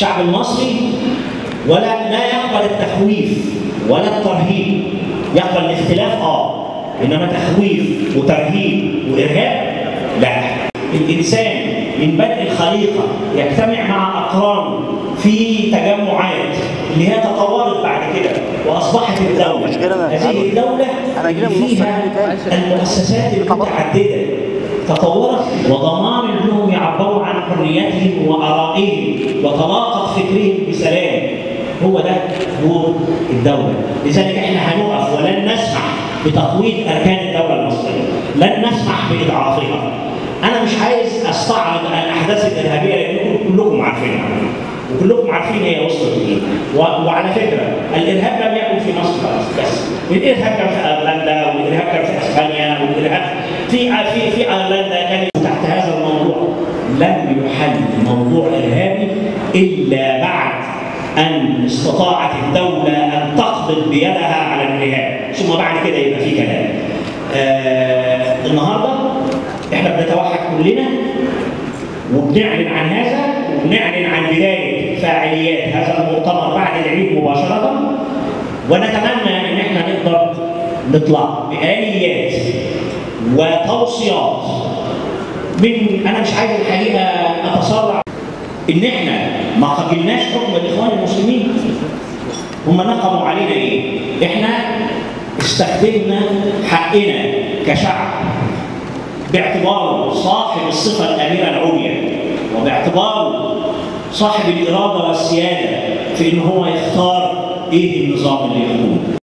الشعب المصري ولا لا يقبل التخويف ولا الترهيب يقبل الاختلاف اه انما تخويف وترهيب وارهاب لا الانسان من بدء الخليقه يجتمع مع اقرانه في تجمعات اللي هي تطورت بعد كده واصبحت الدوله مش كده أنا- هذه الدوله أنا كده اللي من نص فيها الليل تاني. المؤسسات المتعدده تطورت وضمان انهم يعبروا عن حريتهم وارائهم وطلاقه فكرهم بسلام هو ده دور الدوله لذلك احنا هنقف ولن نسمح بتقويض اركان الدوله المصريه لن نسمح باضعافها انا مش عايز استعرض الاحداث الارهابيه لانكم كلكم عارفينها وكلكم عارفين هي وصلت لايه و- وعلى فكره الارهاب لم يكن في مصر بس الارهاب كان في ايرلندا والارهاب كان في اسبانيا والارهاب في في في ايرلندا كان تحت هذا الموضوع لم يحل موضوع ارهابي الا بعد ان استطاعت الدوله ان تقبض بيدها على الارهاب ثم بعد كده يبقى في كلام آه النهارده احنا بنتوحد كلنا وبنعلن عن هذا وبنعلن عن بدايه فاعليات هذا المؤتمر بعد العيد مباشره ونتمنى ان احنا نقدر نطلع باليات وتوصيات من انا مش عايز الحقيقه اتسرع ان احنا ما قبلناش حكم الاخوان المسلمين هم نقموا علينا ايه؟ احنا استخدمنا حقنا كشعب باعتباره صاحب الصفة الأميرة العليا وباعتباره صاحب الإرادة والسيادة في إن هو يختار إيه النظام اللي يكون